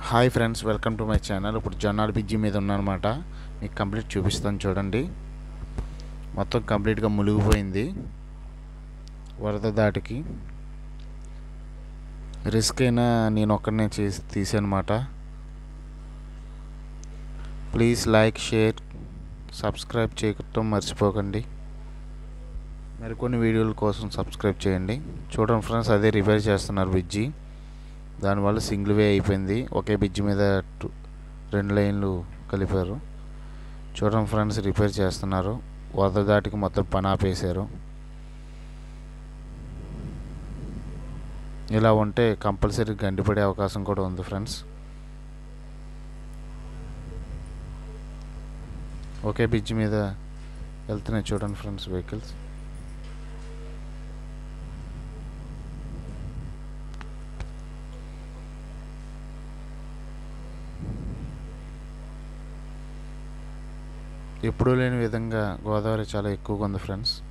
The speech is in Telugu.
hi friends welcome to my channel ఇప్పుడు జొన్నాడు బిజ్జి మీద ఉన్నానమాట మీకు కంప్లీట్ చూపిస్తాను చూడండి మొత్తం కంప్లీట్గా మునిగిపోయింది వరద దాటికి రిస్క్ అయినా నేను ఒక్కడనే చేసి తీసానమాట ప్లీజ్ లైక్ షేర్ సబ్స్క్రైబ్ చేయటం మర్చిపోకండి మరికొన్ని వీడియోల కోసం సబ్స్క్రైబ్ చేయండి చూడండి ఫ్రెండ్స్ అదే రిపేర్ చేస్తున్నారు బిజ్జి దానివల్ల సింగిల్ వే అయిపోయింది ఒకే బ్రిడ్జ్ మీద టు- రెండు లైన్లు కలిపారు చూడండి ఫ్రెండ్స్ రిపేర్ చేస్తున్నారు వరద దాటికి మొత్తం పని ఆపేశారు ఇలా ఉంటే కంపల్సరీ గండిపడే అవకాశం కూడా ఉంది ఫ్రెండ్స్ ఒకే బ్రిడ్జ్ మీద వెళ్తున్నాయి చూడండి ఫ్రెండ్స్ వెహికల్స్ ఎప్పుడూ లేని విధంగా గోదావరి చాలా ఎక్కువగా ఉంది ఫ్రెండ్స్